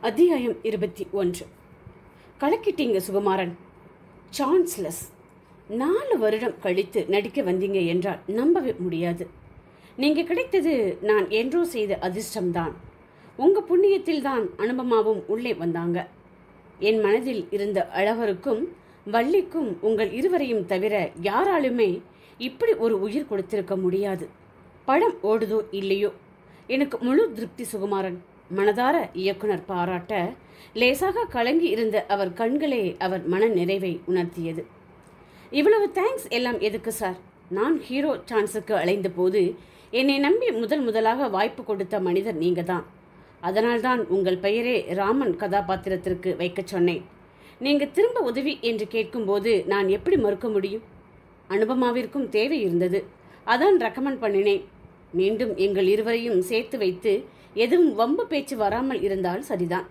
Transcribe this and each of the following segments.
அத்தியாயம் இருபத்தி ஒன்று கலக்கிட்டீங்க சுகுமாரன் சான்ஸ்லெஸ் நாலு வருடம் கழித்து நடிக்க வந்தீங்க என்றால் நம்பவே முடியாது நீங்க கிடைத்தது நான் என்றோ செய்த அதிர்ஷ்டம்தான் உங்க புண்ணியத்தில் தான் அனுபமாவும் உள்ளே வந்தாங்க என் மனதில் இருந்த அழகருக்கும் வள்ளிக்கும் உங்கள் இருவரையும் தவிர யாராலுமே இப்படி ஒரு உயிர் கொடுத்திருக்க முடியாது படம் ஓடுதோ இல்லையோ எனக்கு முழு திருப்தி சுகுமாரன் மனதார இயக்குனர் பாராட்ட லேசாக கலங்கி இருந்த அவர் கண்களே அவர் மன நிறைவை உணர்த்தியது இவ்வளவு தேங்க்ஸ் எல்லாம் எதுக்கு சார் நான் ஹீரோ சான்ஸுக்கு அலைந்த போது என்னை நம்பி முதல் முதலாக வாய்ப்பு கொடுத்த மனிதர் நீங்க தான் அதனால்தான் உங்கள் பெயரே ராமன் கதாபாத்திரத்திற்கு வைக்கச் சொன்னேன் நீங்க திரும்ப உதவி என்று கேட்கும்போது நான் எப்படி மறுக்க முடியும் அனுபமாவிற்கும் தேவை இருந்தது அதான் ரெக்கமெண்ட் பண்ணினேன் மீண்டும் எங்கள் இருவரையும் சேர்த்து வைத்து எதுவும் வம்பு பேச்சு வராமல் இருந்தால் சரிதான்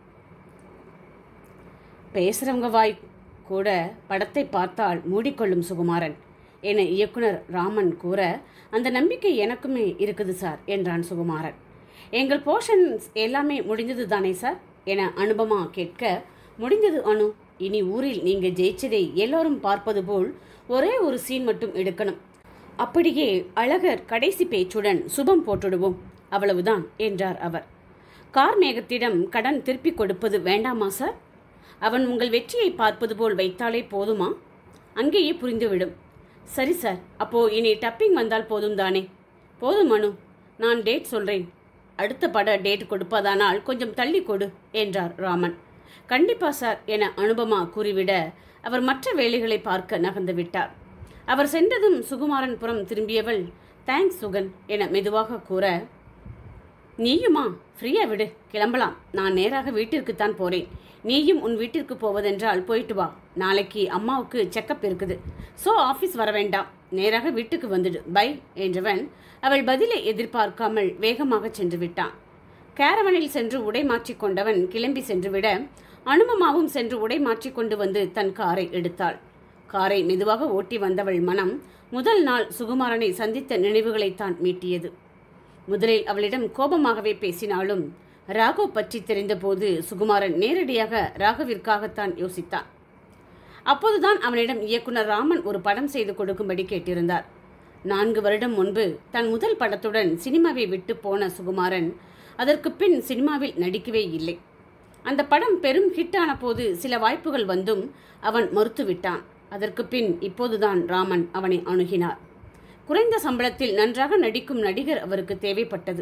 பேசுறவங்க வாய் கூட படத்தை பார்த்தால் மூடிக்கொள்ளும் சுகுமாரன் என இயக்குனர் ராமன் கூற அந்த நம்பிக்கை எனக்குமே இருக்குது சார் என்றான் சுகுமாரன் எங்கள் போர்ஷன்ஸ் எல்லாமே முடிந்தது தானே சார் என அனுபமா கேட்க முடிந்தது அனு இனி ஊரில் நீங்க ஜெயிச்சதை எல்லோரும் பார்ப்பது போல் ஒரே ஒரு சீன் மட்டும் எடுக்கணும் அப்படியே அழகர் கடைசி பேச்சுடன் சுபம் போட்டுடுவோம் அவ்வளவுதான் என்றார் அவர் கார் மேகத்திடம் கடன் திருப்பிக் கொடுப்பது வேண்டாமா சார் அவன் உங்கள் வெற்றியை பார்ப்பது போல் வைத்தாலே போதுமா அங்கேயே புரிந்துவிடும் சரி சார் அப்போ இனி டப்பிங் வந்தால் போதும் தானே போதும் மனு நான் டேட் சொல்றேன் அடுத்த பட டேட் கொடுப்பதானால் கொஞ்சம் தள்ளி கொடு என்றார் ராமன் கண்டிப்பா சார் என அனுபமா கூறிவிட அவர் மற்ற வேலைகளை பார்க்க நகர்ந்து விட்டார் அவர் சென்றதும் சுகுமாரன் புறம் திரும்பியவள் தேங்க்ஸ் சுகன் என மெதுவாக கூற நீயுமா ஃப்ரீயா விடு கிளம்பலாம் நான் நேராக வீட்டிற்குத்தான் போறேன் நீயும் உன் வீட்டிற்கு போவதென்றால் போயிட்டு வா நாளைக்கு அம்மாவுக்கு செக்கப் இருக்குது ஸோ ஆஃபீஸ் வர வேண்டாம் நேராக வீட்டுக்கு வந்துடு பை என்றவன் அவள் பதிலை எதிர்பார்க்காமல் வேகமாக சென்று விட்டான் கேரவனில் சென்று உடை மாற்றிக் கொண்டவன் கிளம்பி சென்றுவிட அனுமமாவும் சென்று உடை மாற்றிக்கொண்டு வந்து தன் காரை எடுத்தாள் காரை மெதுவாக ஓட்டி வந்தவள் மனம் முதல் நாள் சுகுமாரனை சந்தித்த நினைவுகளைத்தான் மீட்டியது முதலில் அவளிடம் கோபமாகவே பேசினாலும் ராகவ் பற்றி தெரிந்தபோது சுகுமாரன் நேரடியாக ராகவிற்காகத்தான் யோசித்தான் அப்போதுதான் அவனிடம் இயக்குனர் ராமன் ஒரு படம் செய்து கொடுக்கும்படி கேட்டிருந்தார் நான்கு வருடம் முன்பு தன் முதல் படத்துடன் சினிமாவை விட்டு போன சுகுமாரன் அதற்கு பின் சினிமாவில் நடிக்கவே இல்லை அந்த படம் பெரும் ஹிட்டான போது சில வாய்ப்புகள் வந்தும் அவன் மறுத்துவிட்டான் அதற்கு பின் இப்போதுதான் ராமன் அவனை அணுகினார் குறைந்த சம்பளத்தில் நன்றாக நடிக்கும் நடிகர் அவருக்கு தேவைப்பட்டது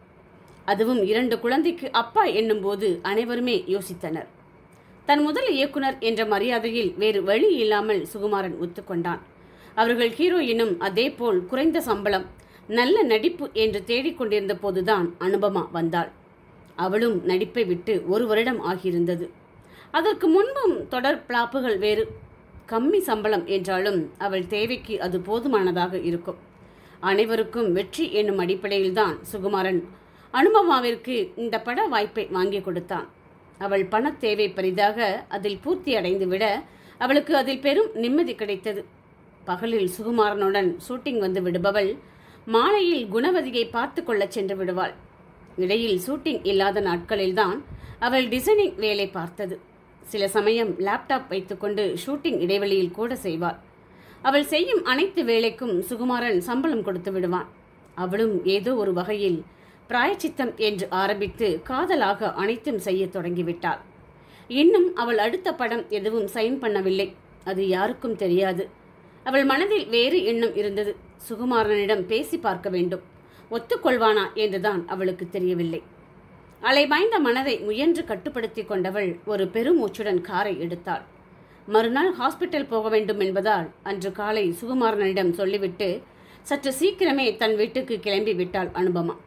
அதுவும் இரண்டு குழந்தைக்கு அப்பா என்னும்போது அனைவருமே யோசித்தனர் தன் முதல் இயக்குனர் என்ற மரியாதையில் வேறு வழி இல்லாமல் சுகுமாரன் ஒத்துக்கொண்டான் அவர்கள் ஹீரோயினும் அதேபோல் குறைந்த சம்பளம் நல்ல நடிப்பு என்று தேடிக்கொண்டிருந்த போதுதான் அனுபமா வந்தாள் அவளும் நடிப்பை விட்டு ஒரு வருடம் ஆகியிருந்தது அதற்கு முன்பும் தொடர் பிளாப்புகள் வேறு கம்மி சம்பளம் என்றாலும் அவள் தேவைக்கு அது போதுமானதாக இருக்கும் அனைவருக்கும் வெற்றி என்னும் அடிப்படையில்தான் சுகுமாரன் அனுபமாவிற்கு இந்த பட வாய்ப்பை வாங்கி கொடுத்தான் அவள் பண தேவை பெரிதாக அதில் பூர்த்தி அடைந்து விட அவளுக்கு அதில் பெரும் நிம்மதி கிடைத்தது பகலில் சுகுமாரனுடன் ஷூட்டிங் வந்து விடுபவள் மாலையில் குணவதியை பார்த்து கொள்ளச் சென்று விடுவாள் இடையில் ஷூட்டிங் இல்லாத நாட்களில்தான் அவள் டிசைனிங் வேலை பார்த்தது சில சமயம் லேப்டாப் வைத்துக்கொண்டு ஷூட்டிங் இடைவெளியில் கூட செய்வாள் அவள் செய்யும் அனைத்து வேலைக்கும் சுகுமாரன் சம்பளம் கொடுத்து விடுவான் அவளும் ஏதோ ஒரு வகையில் பிராயச்சித்தம் என்று ஆரம்பித்து காதலாக அனைத்தும் செய்ய தொடங்கிவிட்டாள் இன்னும் அவள் அடுத்த படம் எதுவும் சைன் பண்ணவில்லை அது யாருக்கும் தெரியாது அவள் மனதில் வேறு எண்ணம் இருந்தது சுகுமாரனிடம் பேசி பார்க்க வேண்டும் ஒத்துக்கொள்வானா என்றுதான் அவளுக்கு தெரியவில்லை அலைபாய்ந்த மனதை முயன்று கட்டுப்படுத்தி கொண்டவள் ஒரு பெருமூச்சுடன் காரை எடுத்தாள் மறுநாள் ஹாஸ்பிட்டல் போக வேண்டும் என்பதால் அன்று காலை சுகுமாரனிடம் சொல்லிவிட்டு சற்று சீக்கிரமே தன் வீட்டுக்கு கிளம்பி விட்டாள் அனுபமா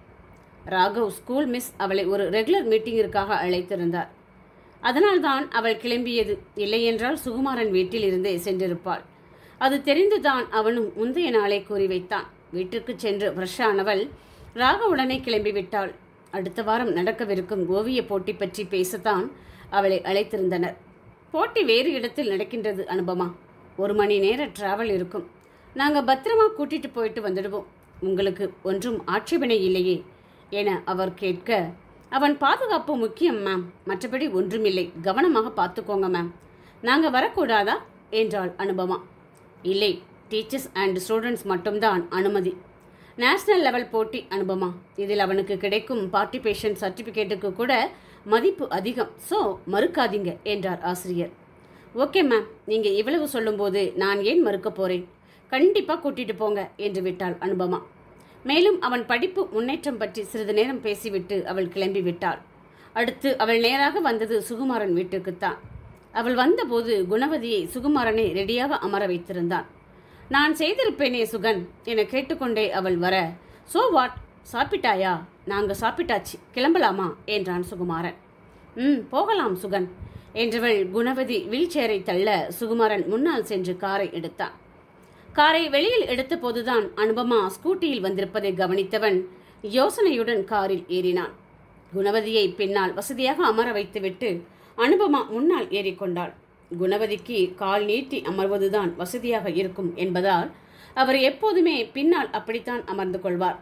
ராகவ் ஸ்கூல் மிஸ் அவளை ஒரு ரெகுலர் மீட்டிங்கிற்காக அழைத்திருந்தார் அதனால்தான் அவள் கிளம்பியது இல்லையென்றால் சுகுமாரன் வீட்டில் இருந்தே சென்றிருப்பாள் அது தெரிந்துதான் அவனும் முந்தைய நாளை கூறி வைத்தான் வீட்டிற்கு சென்று ஃப்ரெஷ் ஆனவள் ராகவுடனே கிளம்பிவிட்டாள் அடுத்த வாரம் நடக்கவிருக்கும் ஓவிய போட்டி பற்றி பேசத்தான் அவளை அழைத்திருந்தனர் போட்டி வேறு இடத்தில் நடக்கின்றது அனுபமா ஒரு மணி நேர டிராவல் இருக்கும் நாங்கள் பத்திரமா கூட்டிட்டு போயிட்டு வந்துடுவோம் உங்களுக்கு ஒன்றும் ஆட்சேபனை இல்லையே என அவர் கேட்க அவன் பாதுகாப்பு முக்கியம் மேம் மற்றபடி ஒன்றுமில்லை கவனமாக பார்த்துக்கோங்க மேம் நாங்கள் வரக்கூடாதா என்றாள் அனுபமா இல்லை டீச்சர்ஸ் அண்ட் ஸ்டூடெண்ட்ஸ் மட்டும்தான் அனுமதி நேஷனல் லெவல் போட்டி அனுபமா இதில் அவனுக்கு கிடைக்கும் பார்ட்டிபேஷன் சர்டிஃபிகேட்டுக்கு கூட மதிப்பு அதிகம் ஸோ மறுக்காதீங்க என்றார் ஆசிரியர் ஓகே மேம் நீங்கள் இவ்வளவு சொல்லும்போது நான் ஏன் மறுக்க போகிறேன் கண்டிப்பாக கூட்டிட்டு போங்க என்று விட்டாள் அனுபமா மேலும் அவன் படிப்பு முன்னேற்றம் பற்றி சிறிது நேரம் பேசிவிட்டு அவள் கிளம்பி விட்டாள் அடுத்து அவள் நேராக வந்தது சுகுமாரன் வீட்டுக்குத்தான் அவள் வந்தபோது குணவதியை சுகுமாரனை ரெடியாக அமர வைத்திருந்தான் நான் செய்திருப்பேனே சுகன் என கேட்டுக்கொண்டே அவள் வர சோ வாட் சாப்பிட்டாயா நாங்க சாப்பிட்டாச்சு கிளம்பலாமா என்றான் சுகுமாரன் ம் போகலாம் சுகன் என்றவள் குணவதி வீல் சேரை தள்ள சுகுமாரன் முன்னால் சென்று காரை எடுத்தான் காரை வெளியில் எடுத்த போதுதான் அனுபமா ஸ்கூட்டியில் வந்திருப்பதை கவனித்தவன் யோசனையுடன் காரில் ஏறினான் குணவதியை பின்னால் வசதியாக அமர வைத்துவிட்டு அனுபமா முன்னால் ஏறிக்கொண்டாள் குணவதிக்கு கால் நீட்டி அமர்வதுதான் வசதியாக இருக்கும் என்பதால் அவர் எப்போதுமே பின்னால் அப்படித்தான் அமர்ந்து கொள்வார்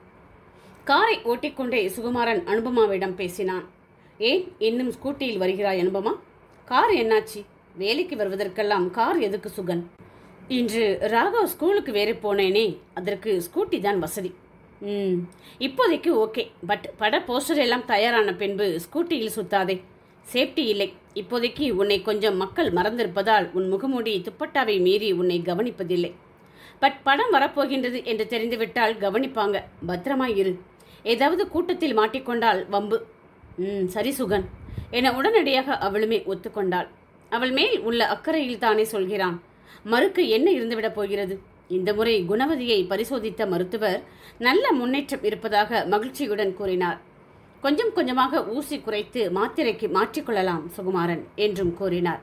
காரை ஓட்டிக்கொண்டே சுகுமாரன் அனுபமாவிடம் பேசினான் ஏன் இன்னும் ஸ்கூட்டியில் வருகிறாய் அனுபமா கார் என்னாச்சு வேலைக்கு வருவதற்கெல்லாம் கார் எதுக்கு சுகன் இன்று ராகவ் ஸ்கூலுக்கு வேறு போனேனே அதற்கு ஸ்கூட்டி தான் வசதி ம் இப்போதைக்கு ஓகே பட் பட போஸ்டர் எல்லாம் தயாரான பின்பு ஸ்கூட்டியில் சுத்தாதே சேஃப்டி இல்லை இப்போதைக்கு உன்னை கொஞ்சம் மக்கள் மறந்திருப்பதால் உன் முகமூடி துப்பட்டாவை மீறி உன்னை கவனிப்பதில்லை பட் படம் வரப்போகின்றது என்று தெரிந்துவிட்டால் கவனிப்பாங்க பத்திரமாய் இரு ஏதாவது கூட்டத்தில் மாட்டிக்கொண்டால் வம்பு ம் சரி சுகன் என உடனடியாக அவளுமே ஒத்துக்கொண்டாள் அவள் மேல் உள்ள அக்கறையில் தானே சொல்கிறான் மறுக்கு என்ன இருந்துவிடப் போகிறது இந்த முறை குணவதியை பரிசோதித்த மருத்துவர் நல்ல முன்னேற்றம் இருப்பதாக மகிழ்ச்சியுடன் கூறினார் கொஞ்சம் கொஞ்சமாக ஊசி குறைத்து மாத்திரைக்கு மாற்றிக்கொள்ளலாம் சுகுமாரன் என்றும் கூறினார்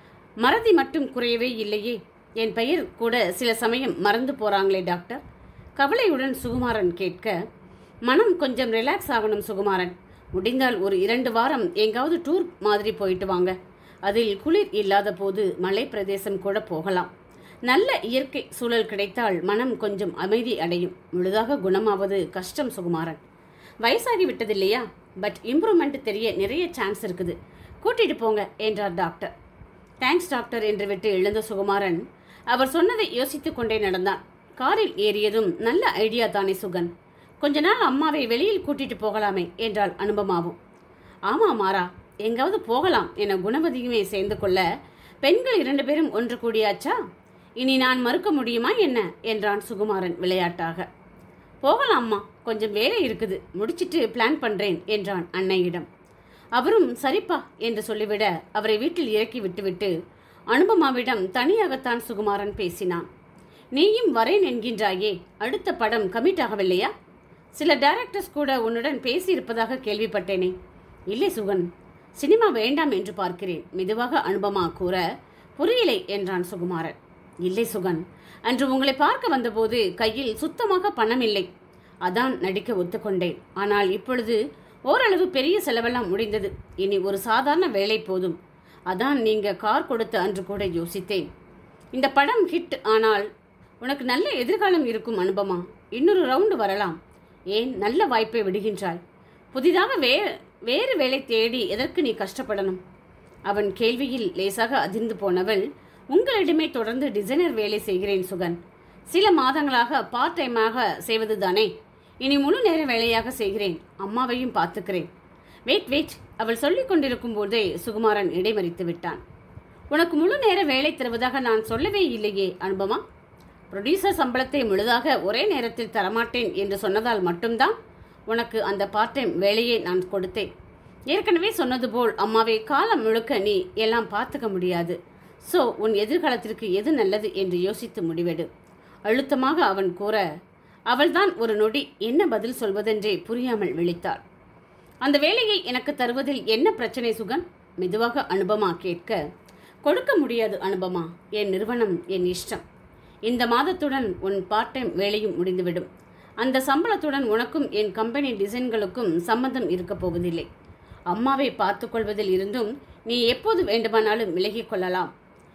மறதி மட்டும் குறையவே இல்லையே என் பெயர் கூட சில சமயம் மறந்து போறாங்களே டாக்டர் கவலையுடன் சுகுமாரன் கேட்க மனம் கொஞ்சம் ரிலாக்ஸ் ஆகணும் சுகுமாரன் முடிந்தால் ஒரு இரண்டு வாரம் எங்காவது டூர் மாதிரி போயிட்டு வாங்க அதில் குளிர் இல்லாத போது மலை பிரதேசம் கூட போகலாம் நல்ல இயற்கை சூழல் கிடைத்தால் மனம் கொஞ்சம் அமைதி அடையும் முழுதாக குணமாவது கஷ்டம் சுகுமாரன் வயசாகி விட்டதில்லையா பட் இம்ப்ரூவ்மெண்ட் தெரிய நிறைய சான்ஸ் இருக்குது கூட்டிட்டு போங்க என்றார் டாக்டர் தேங்க்ஸ் டாக்டர் என்று விட்டு எழுந்த சுகுமாரன் அவர் சொன்னதை யோசித்துக் கொண்டே நடந்தான் காரில் ஏறியதும் நல்ல ஐடியா தானே சுகன் கொஞ்ச நாள் அம்மாவை வெளியில் கூட்டிட்டு போகலாமே என்றாள் அனுபமாவும் ஆமா மாறா எங்காவது போகலாம் என குணவதியுமே சேர்ந்து கொள்ள பெண்கள் இரண்டு பேரும் ஒன்று கூடியாச்சா இனி நான் மறுக்க முடியுமா என்ன என்றான் சுகுமாரன் விளையாட்டாக போகலாம்மா கொஞ்சம் வேலை இருக்குது முடிச்சிட்டு பிளான் பண்றேன் என்றான் அன்னையிடம் அவரும் சரிப்பா என்று சொல்லிவிட அவரை வீட்டில் இறக்கி விட்டுவிட்டு அனுபமாவிடம் தனியாகத்தான் சுகுமாரன் பேசினான் நீயும் வரேன் என்கின்றாயே அடுத்த படம் கமிட் ஆகவில்லையா சில டைரக்டர்ஸ் கூட உன்னுடன் பேசியிருப்பதாக கேள்விப்பட்டேனே இல்லை சுகன் சினிமா வேண்டாம் என்று பார்க்கிறேன் மெதுவாக அனுபமா கூற புரியலை என்றான் சுகுமாரன் இல்லை சுகன் அன்று உங்களை பார்க்க வந்தபோது கையில் சுத்தமாக பணம் இல்லை அதான் நடிக்க ஒத்துக்கொண்டேன் ஆனால் இப்பொழுது ஓரளவு பெரிய செலவெல்லாம் முடிந்தது இனி ஒரு சாதாரண வேலை போதும் அதான் நீங்க கார் கொடுத்த அன்று கூட யோசித்தேன் இந்த படம் ஹிட் ஆனால் உனக்கு நல்ல எதிர்காலம் இருக்கும் அனுபமா இன்னொரு ரவுண்டு வரலாம் ஏன் நல்ல வாய்ப்பை விடுகின்றாய் புதிதாக வே வேறு வேலை தேடி எதற்கு நீ கஷ்டப்படணும் அவன் கேள்வியில் லேசாக அதிர்ந்து போனவள் உங்களிடமே தொடர்ந்து டிசைனர் வேலை செய்கிறேன் சுகன் சில மாதங்களாக பார்ட் டைமாக செய்வது தானே இனி முழு நேர வேலையாக செய்கிறேன் அம்மாவையும் பார்த்துக்கிறேன் வெயிட் வெயிட் அவள் சொல்லிக் கொண்டிருக்கும் போதே சுகுமாரன் இடைமறித்து விட்டான் உனக்கு முழு நேர வேலை தருவதாக நான் சொல்லவே இல்லையே அனுபமா ப்ரொடியூசர் சம்பளத்தை முழுதாக ஒரே நேரத்தில் தரமாட்டேன் என்று சொன்னதால் மட்டும்தான் உனக்கு அந்த பார்ட் டைம் வேலையை நான் கொடுத்தேன் ஏற்கனவே சொன்னது போல் அம்மாவை காலம் முழுக்க நீ எல்லாம் பார்த்துக்க முடியாது ஸோ உன் எதிர்காலத்திற்கு எது நல்லது என்று யோசித்து முடிவெடு அழுத்தமாக அவன் கூற அவள்தான் ஒரு நொடி என்ன பதில் சொல்வதென்றே புரியாமல் விழித்தாள் அந்த வேலையை எனக்கு தருவதில் என்ன பிரச்சனை சுகன் மெதுவாக அனுபமா கேட்க கொடுக்க முடியாது அனுபமா என் நிறுவனம் என் இஷ்டம் இந்த மாதத்துடன் உன் பார்ட் டைம் வேலையும் முடிந்துவிடும் அந்த சம்பளத்துடன் உனக்கும் என் கம்பெனி டிசைன்களுக்கும் சம்மந்தம் இருக்கப் போவதில்லை அம்மாவை பார்த்துக்கொள்வதில் இருந்தும் நீ எப்போது வேண்டுமானாலும் விலகிக் கொள்ளலாம்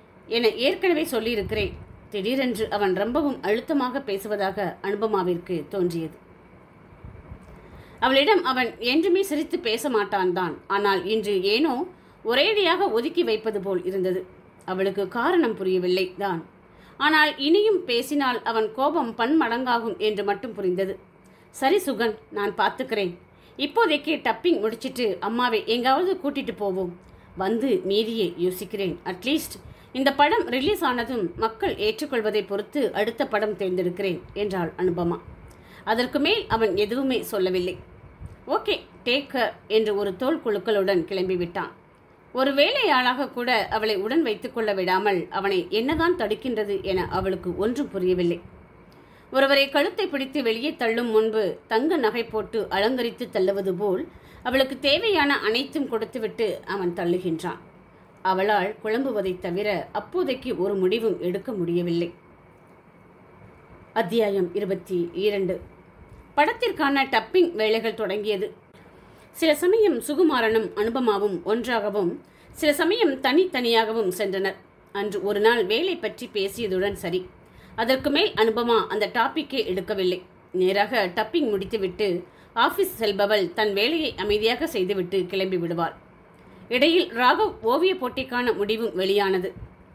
என ஏற்கனவே சொல்லியிருக்கிறேன் திடீரென்று அவன் ரொம்பவும் அழுத்தமாக பேசுவதாக அனுபமாவிற்கு தோன்றியது அவளிடம் அவன் என்றுமே சிரித்து பேச மாட்டான் தான் ஆனால் இன்று ஏனோ ஒரேடியாக ஒதுக்கி வைப்பது போல் இருந்தது அவளுக்கு காரணம் புரியவில்லை தான் ஆனால் இனியும் பேசினால் அவன் கோபம் பன்மடங்காகும் என்று மட்டும் புரிந்தது சரி சுகன் நான் பார்த்துக்கிறேன் இப்போதைக்கு டப்பிங் முடிச்சிட்டு அம்மாவை எங்காவது கூட்டிட்டு போவோம் வந்து மீதியை யோசிக்கிறேன் அட்லீஸ்ட் இந்த படம் ரிலீஸ் ஆனதும் மக்கள் ஏற்றுக்கொள்வதை பொறுத்து அடுத்த படம் தேர்ந்தெடுக்கிறேன் என்றாள் அனுபமா அதற்கு மேல் அவன் எதுவுமே சொல்லவில்லை ஓகே டேக் கர் என்று ஒரு தோல் குழுக்களுடன் கிளம்பிவிட்டான் ஒரு வேலையாளாக கூட அவளை உடன் வைத்துக் கொள்ள விடாமல் அவனை என்னதான் தடுக்கின்றது என அவளுக்கு ஒன்றும் புரியவில்லை ஒருவரை கழுத்தை பிடித்து வெளியே தள்ளும் முன்பு தங்க நகை போட்டு அலங்கரித்து தள்ளுவது போல் அவளுக்கு தேவையான அனைத்தும் கொடுத்துவிட்டு அவன் தள்ளுகின்றான் அவளால் குழம்புவதைத் தவிர அப்போதைக்கு ஒரு முடிவும் எடுக்க முடியவில்லை அத்தியாயம் இருபத்தி இரண்டு படத்திற்கான டப்பிங் வேலைகள் தொடங்கியது சில சமயம் சுகுமாரனும் அனுபமாவும் ஒன்றாகவும் சில சமயம் தனித்தனியாகவும் சென்றனர் அன்று ஒரு நாள் வேலை பற்றி பேசியதுடன் சரி அதற்கு மேல் அனுபமா அந்த டாபிக்கே எடுக்கவில்லை நேராக டப்பிங் முடித்துவிட்டு ஆபீஸ் செல்பவள் தன் வேலையை அமைதியாக செய்துவிட்டு கிளம்பி விடுவாள் இடையில் ராகவ் ஓவிய போட்டிக்கான முடிவும் வெளியானது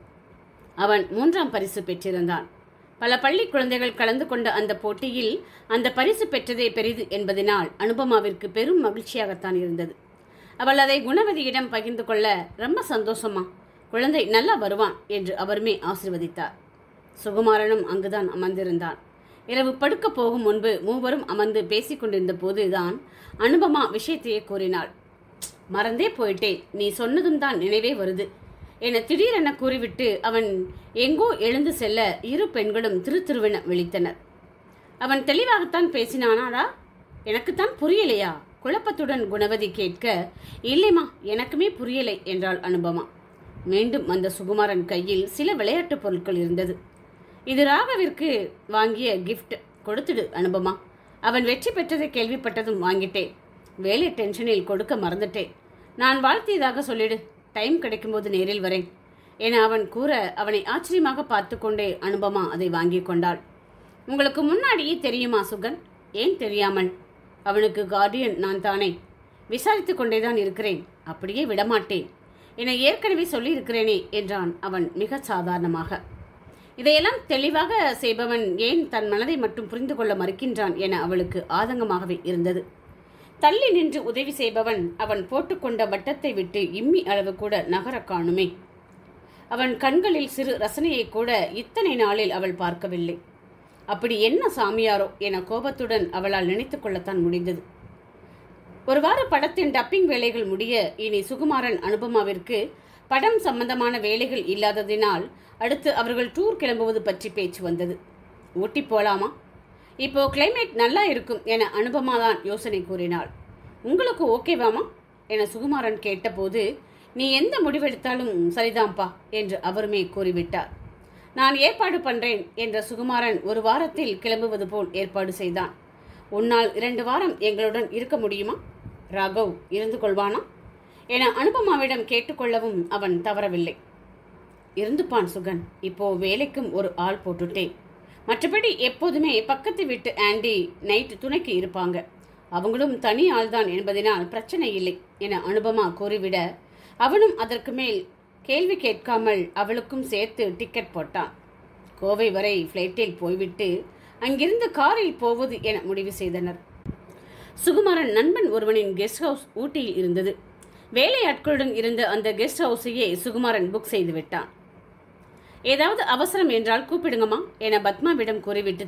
அவன் மூன்றாம் பரிசு பெற்றிருந்தான் பல பள்ளி குழந்தைகள் கலந்து கொண்ட அந்த போட்டியில் அந்த பரிசு பெற்றதே பெரிது என்பதனால் அனுபமாவிற்கு பெரும் மகிழ்ச்சியாகத்தான் இருந்தது அவள் அதை குணவதியிடம் பகிர்ந்து கொள்ள ரொம்ப சந்தோஷமா குழந்தை நல்லா வருவான் என்று அவருமே ஆசிர்வதித்தார் சுகுமாரனும் அங்குதான் அமர்ந்திருந்தான் இரவு படுக்க போகும் முன்பு மூவரும் அமர்ந்து பேசிக் கொண்டிருந்த போதுதான் அனுபமா விஷயத்தையே கூறினாள் மறந்தே போயிட்டேன் நீ சொன்னதும் தான் நினைவே வருது என திடீரென கூறிவிட்டு அவன் எங்கோ எழுந்து செல்ல இரு பெண்களும் திரு திருவென விழித்தனர் அவன் தெளிவாகத்தான் பேசினானாடா எனக்குத்தான் புரியலையா குழப்பத்துடன் குணவதி கேட்க இல்லைம்மா எனக்குமே புரியலை என்றாள் அனுபமா மீண்டும் அந்த சுகுமாரன் கையில் சில விளையாட்டுப் பொருட்கள் இருந்தது இது ராகவிற்கு வாங்கிய கிஃப்ட் கொடுத்துடு அனுபமா அவன் வெற்றி பெற்றதை கேள்விப்பட்டதும் வாங்கிட்டேன் வேலை டென்ஷனில் கொடுக்க மறந்துட்டேன் நான் வாழ்த்தியதாக சொல்லிடு டைம் கிடைக்கும்போது நேரில் வரேன் என அவன் கூற அவனை ஆச்சரியமாக பார்த்து கொண்டே அனுபமா அதை வாங்கி கொண்டாள் உங்களுக்கு முன்னாடியே தெரியுமா சுகன் ஏன் தெரியாமல் அவனுக்கு கார்டியன் நான் தானே விசாரித்து கொண்டேதான் இருக்கிறேன் அப்படியே விடமாட்டேன் என ஏற்கனவே சொல்லியிருக்கிறேனே என்றான் அவன் மிக சாதாரணமாக இதையெல்லாம் தெளிவாக செய்பவன் ஏன் தன் மனதை மட்டும் புரிந்து கொள்ள மறுக்கின்றான் என அவளுக்கு ஆதங்கமாகவே இருந்தது தள்ளி நின்று உதவி செய்பவன் அவன் போட்டுக்கொண்ட வட்டத்தை விட்டு இம்மி அளவு கூட நகர காணுமே அவன் கண்களில் சிறு ரசனையை கூட இத்தனை நாளில் அவள் பார்க்கவில்லை அப்படி என்ன சாமியாரோ என கோபத்துடன் அவளால் நினைத்து கொள்ளத்தான் முடிந்தது ஒரு வார படத்தின் டப்பிங் வேலைகள் முடிய இனி சுகுமாரன் அனுபமாவிற்கு படம் சம்பந்தமான வேலைகள் இல்லாததினால் அடுத்து அவர்கள் டூர் கிளம்புவது பற்றி பேச்சு வந்தது ஊட்டி போலாமா இப்போ கிளைமேட் நல்லா இருக்கும் என அனுபமா தான் யோசனை கூறினாள் உங்களுக்கு ஓகேவாமா என சுகுமாரன் கேட்டபோது நீ எந்த முடிவெடுத்தாலும் சரிதான்ப்பா என்று அவருமே கூறிவிட்டார் நான் ஏற்பாடு பண்றேன் என்ற சுகுமாரன் ஒரு வாரத்தில் கிளம்புவது போல் ஏற்பாடு செய்தான் உன்னால் இரண்டு வாரம் எங்களுடன் இருக்க முடியுமா ராகவ் இருந்து கொள்வானா என அனுபமாவிடம் கேட்டுக்கொள்ளவும் அவன் தவறவில்லை இருந்துப்பான் சுகன் இப்போ வேலைக்கும் ஒரு ஆள் போட்டுட்டேன் மற்றபடி எப்போதுமே பக்கத்து வீட்டு ஆண்டி நைட் துணைக்கு இருப்பாங்க அவங்களும் தனி ஆள்தான் என்பதனால் பிரச்சனை இல்லை என அனுபமா கூறிவிட அவனும் அதற்கு மேல் கேள்வி கேட்காமல் அவளுக்கும் சேர்த்து டிக்கெட் போட்டான் கோவை வரை ஃப்ளைட்டில் போய்விட்டு அங்கிருந்து காரில் போவது என முடிவு செய்தனர் சுகுமாரன் நண்பன் ஒருவனின் கெஸ்ட் ஹவுஸ் ஊட்டியில் இருந்தது வேலையாட்களுடன் இருந்த அந்த கெஸ்ட் ஹவுஸையே சுகுமாரன் புக் செய்து விட்டான் ஏதாவது அவசரம் என்றால் கூப்பிடுங்கம்மா என பத்மாவிடம் கூறிவிட்டு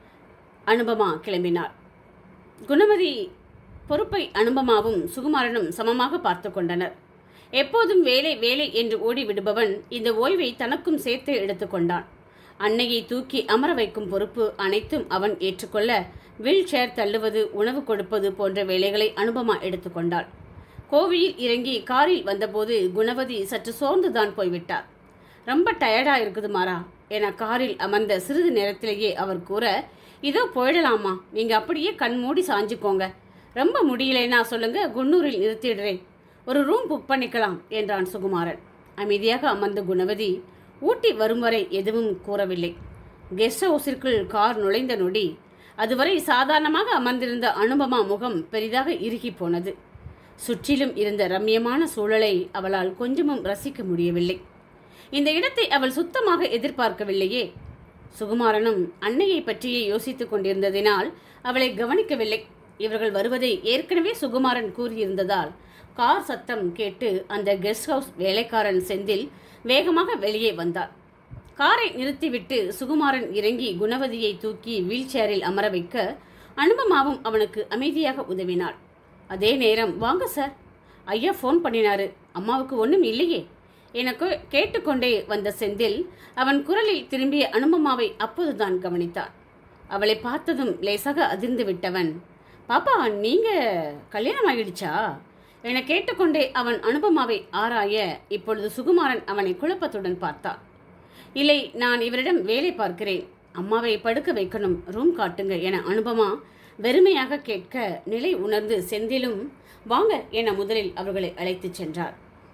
அனுபமா கிளம்பினார் குணமதி பொறுப்பை அனுபமாவும் சுகுமாரனும் சமமாக பார்த்து கொண்டனர் எப்போதும் வேலை வேலை என்று ஓடி விடுபவன் இந்த ஓய்வை தனக்கும் சேர்த்து எடுத்துக்கொண்டான் அன்னையை தூக்கி அமர வைக்கும் பொறுப்பு அனைத்தும் அவன் ஏற்றுக்கொள்ள வீல் சேர் தள்ளுவது உணவு கொடுப்பது போன்ற வேலைகளை அனுபமா எடுத்துக்கொண்டாள் கோவிலில் இறங்கி காரில் வந்தபோது குணவதி சற்று சோர்ந்துதான் போய்விட்டார் ரொம்ப டயர்டா இருக்குது மாறா என காரில் அமர்ந்த சிறிது நேரத்திலேயே அவர் கூற இதோ போயிடலாமா நீங்க அப்படியே கண் மூடி சாஞ்சுக்கோங்க ரொம்ப முடியலைன்னா சொல்லுங்க குன்னூரில் நிறுத்திடுறேன் ஒரு ரூம் புக் பண்ணிக்கலாம் என்றான் சுகுமாரன் அமைதியாக அமர்ந்த குணவதி ஊட்டி வரும் வரை எதுவும் கூறவில்லை கெஸ்ட் ஹவுஸிற்குள் கார் நுழைந்த நொடி அதுவரை சாதாரணமாக அமர்ந்திருந்த அனுபமா முகம் பெரிதாக இறுகி போனது சுற்றிலும் இருந்த ரம்யமான சூழலை அவளால் கொஞ்சமும் ரசிக்க முடியவில்லை இந்த இடத்தை அவள் சுத்தமாக எதிர்பார்க்கவில்லையே சுகுமாரனும் அன்னையை பற்றியே யோசித்துக் கொண்டிருந்ததினால் அவளை கவனிக்கவில்லை இவர்கள் வருவதை ஏற்கனவே சுகுமாரன் கூறியிருந்ததால் கார் சத்தம் கேட்டு அந்த கெஸ்ட் ஹவுஸ் வேலைக்காரன் செந்தில் வேகமாக வெளியே வந்தார் காரை நிறுத்திவிட்டு சுகுமாரன் இறங்கி குணவதியை தூக்கி வீல் சேரில் அமர வைக்க அனுபமாவும் அவனுக்கு அமைதியாக உதவினாள் அதே நேரம் வாங்க சார் ஐயா ஃபோன் பண்ணினாரு அம்மாவுக்கு ஒன்றும் இல்லையே எனக்கு கேட்டுக்கொண்டே வந்த செந்தில் அவன் குரலில் திரும்பிய அனுபமாவை அப்போதுதான் கவனித்தான் அவளை பார்த்ததும் லேசாக அதிர்ந்து விட்டவன் பாப்பா நீங்க கல்யாணம் ஆகிடுச்சா என கேட்டுக்கொண்டே அவன் அனுபமாவை ஆராய இப்பொழுது சுகுமாரன் அவனை குழப்பத்துடன் பார்த்தான் இல்லை நான் இவரிடம் வேலை பார்க்கிறேன் அம்மாவை படுக்க வைக்கணும் ரூம் காட்டுங்க என அனுபமா வெறுமையாக கேட்க நிலை உணர்ந்து செந்திலும் வாங்க என முதலில் அவர்களை அழைத்துச் சென்றார்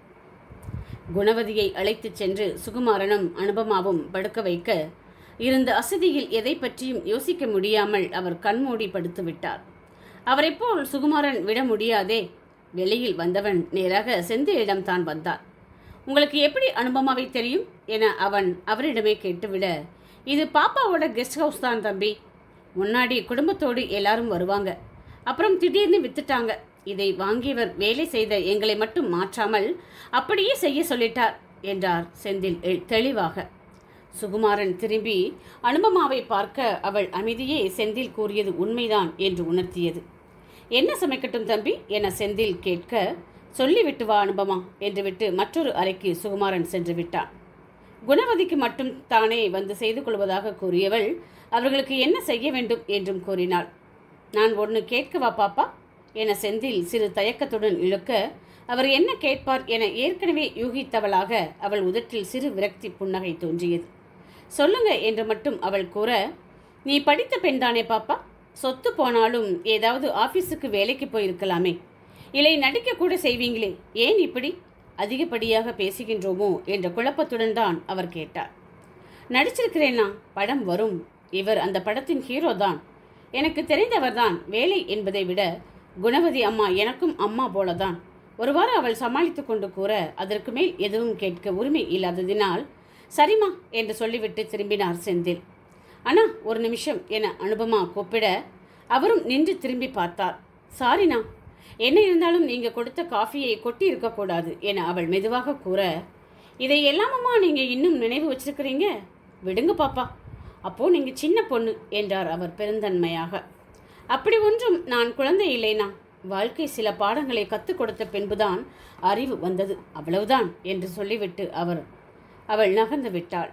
குணவதியை அழைத்துச் சென்று சுகுமாரனும் அனுபமாவும் படுக்க வைக்க இருந்த அசதியில் எதை பற்றியும் யோசிக்க முடியாமல் அவர் கண்மூடி படுத்து விட்டார் அவரைப் போல் சுகுமாரன் விட முடியாதே வெளியில் வந்தவன் நேராக செந்திலிடம் தான் வந்தான் உங்களுக்கு எப்படி அனுபமாவை தெரியும் என அவன் அவரிடமே கேட்டுவிட இது பாப்பாவோட கெஸ்ட் ஹவுஸ் தான் தம்பி முன்னாடி குடும்பத்தோடு எல்லாரும் வருவாங்க அப்புறம் திடீர்னு வித்துட்டாங்க இதை வாங்கியவர் வேலை செய்த எங்களை மட்டும் மாற்றாமல் அப்படியே செய்ய சொல்லிட்டார் என்றார் செந்தில் எ- தெளிவாக சுகுமாரன் திரும்பி அனுபமாவை பார்க்க அவள் அமைதியே செந்தில் கூறியது உண்மைதான் என்று உணர்த்தியது என்ன சமைக்கட்டும் தம்பி என செந்தில் கேட்க சொல்லிவிட்டு வா அனுபமா என்று விட்டு மற்றொரு அறைக்கு சுகுமாரன் சென்று விட்டான் குணவதிக்கு மட்டும் தானே வந்து செய்து கொள்வதாக கூறியவள் அவர்களுக்கு என்ன செய்ய வேண்டும் என்றும் கூறினாள் நான் ஒன்று கேட்கவா பாப்பா என செந்தில் சிறு தயக்கத்துடன் இழுக்க அவர் என்ன கேட்பார் என ஏற்கனவே யூகித்தவளாக அவள் உதட்டில் சிறு விரக்தி புன்னகை தோன்றியது சொல்லுங்க என்று மட்டும் அவள் கூற நீ படித்த பெண்தானே பாப்பா சொத்து போனாலும் ஏதாவது ஆபீஸுக்கு வேலைக்கு போயிருக்கலாமே இல்லை நடிக்க கூட செய்வீங்களே ஏன் இப்படி அதிகப்படியாக பேசுகின்றோமோ என்ற குழப்பத்துடன் தான் அவர் கேட்டார் நடிச்சிருக்கிறேனா படம் வரும் இவர் அந்த படத்தின் ஹீரோ தான் எனக்கு தெரிந்தவர்தான் வேலை என்பதை விட குணவதி அம்மா எனக்கும் அம்மா போலதான் ஒருவாறு அவள் சமாளித்துக் கொண்டு கூற அதற்கு மேல் எதுவும் கேட்க உரிமை இல்லாததினால் சரிம்மா என்று சொல்லிவிட்டு திரும்பினார் செந்தில் அண்ணா ஒரு நிமிஷம் என அனுபமா கூப்பிட அவரும் நின்று திரும்பி பார்த்தார் சாரிண்ணா என்ன இருந்தாலும் நீங்க கொடுத்த காஃபியை கொட்டி இருக்கக்கூடாது என அவள் மெதுவாக கூற இதை எல்லாமம்மா நீங்க இன்னும் நினைவு வச்சிருக்கிறீங்க விடுங்க பாப்பா அப்போ நீங்க சின்ன பொண்ணு என்றார் அவர் பெருந்தன்மையாக அப்படி ஒன்றும் நான் குழந்தை இல்லைனா வாழ்க்கை சில பாடங்களை கற்றுக் கொடுத்த பின்புதான் அறிவு வந்தது அவ்வளவுதான் என்று சொல்லிவிட்டு அவர் அவள் நகர்ந்து விட்டாள்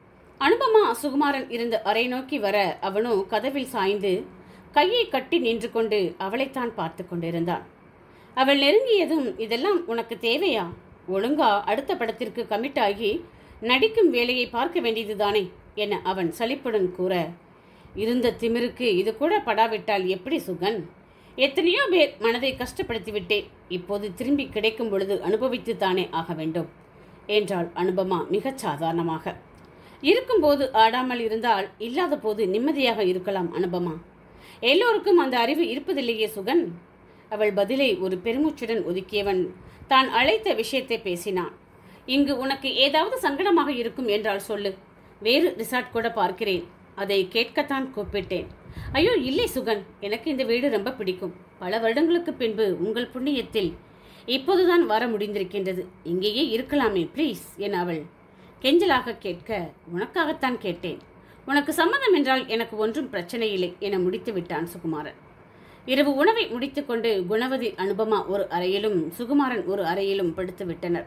அனுபமா சுகுமாரன் இருந்த அறை நோக்கி வர அவனோ கதவில் சாய்ந்து கையை கட்டி நின்று கொண்டு அவளைத்தான் பார்த்து கொண்டிருந்தான் அவள் நெருங்கியதும் இதெல்லாம் உனக்கு தேவையா ஒழுங்கா அடுத்த படத்திற்கு கமிட் ஆகி நடிக்கும் வேலையை பார்க்க வேண்டியதுதானே என அவன் சலிப்புடன் கூற இருந்த திமிருக்கு இது கூட படாவிட்டால் எப்படி சுகன் எத்தனையோ பேர் மனதை கஷ்டப்படுத்தி விட்டேன் இப்போது திரும்பி கிடைக்கும் பொழுது அனுபவித்து தானே ஆக வேண்டும் என்றாள் அனுபமா மிகச் சாதாரணமாக இருக்கும்போது ஆடாமல் இருந்தால் இல்லாத போது நிம்மதியாக இருக்கலாம் அனுபமா எல்லோருக்கும் அந்த அறிவு இருப்பதில்லையே சுகன் அவள் பதிலை ஒரு பெருமூச்சுடன் ஒதுக்கியவன் தான் அழைத்த விஷயத்தை பேசினான் இங்கு உனக்கு ஏதாவது சங்கடமாக இருக்கும் என்றால் சொல்லு வேறு ரிசார்ட் கூட பார்க்கிறேன் அதை கேட்கத்தான் கூப்பிட்டேன் ஐயோ இல்லை சுகன் எனக்கு இந்த வீடு ரொம்ப பிடிக்கும் பல வருடங்களுக்கு பின்பு உங்கள் புண்ணியத்தில் இப்போதுதான் வர முடிந்திருக்கின்றது இங்கேயே இருக்கலாமே ப்ளீஸ் என அவள் கெஞ்சலாக கேட்க உனக்காகத்தான் கேட்டேன் உனக்கு சம்மதம் என்றால் எனக்கு ஒன்றும் பிரச்சனை இல்லை என முடித்து விட்டான் சுகுமாரன் இரவு உணவை முடித்துக்கொண்டு குணவதி அனுபமா ஒரு அறையிலும் சுகுமாரன் ஒரு அறையிலும் படுத்து விட்டனர்